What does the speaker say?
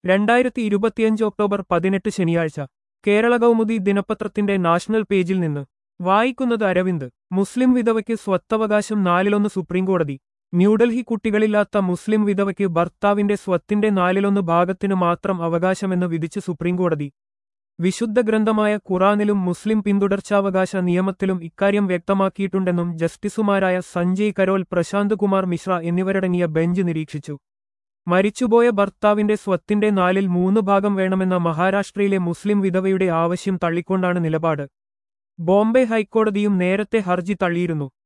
രണ്ടായിരത്തി ഇരുപത്തിയഞ്ച് ഒക്ടോബർ പതിനെട്ട് ശനിയാഴ്ച കേരള കൗമുദി ദിനപത്രത്തിന്റെ നാഷണൽ പേജിൽ നിന്ന് വായിക്കുന്നത് അരവിന്ദ് മുസ്ലിം വിധവയ്ക്ക് സ്വത്തവകാശം നാലിലൊന്ന് സുപ്രീംകോടതി ന്യൂഡൽഹി കുട്ടികളില്ലാത്ത മുസ്ലിം വിധവയ്ക്ക് ഭർത്താവിന്റെ സ്വത്തിന്റെ നാലിലൊന്ന് ഭാഗത്തിനു മാത്രം അവകാശമെന്ന് വിധിച്ച് സുപ്രീംകോടതി വിശുദ്ധ ഗ്രന്ഥമായ ഖുറാനിലും മുസ്ലിം പിന്തുടർച്ചാവകാശ നിയമത്തിലും ഇക്കാര്യം വ്യക്തമാക്കിയിട്ടുണ്ടെന്നും ജസ്റ്റിസുമാരായ സഞ്ജയ് കരോൽ പ്രശാന്ത് കുമാർ മിശ്ര എന്നിവരടങ്ങിയ ബെഞ്ച് നിരീക്ഷിച്ചു മരിച്ചുപോയ ഭർത്താവിന്റെ സ്വത്തിന്റെ നാലിൽ മൂന്ന് ഭാഗം വേണമെന്ന മഹാരാഷ്ട്രയിലെ മുസ്ലിം വിധവയുടെ ആവശ്യം തള്ളിക്കൊണ്ടാണ് നിലപാട് ബോംബെ ഹൈക്കോടതിയും നേരത്തെ ഹർജി തള്ളിയിരുന്നു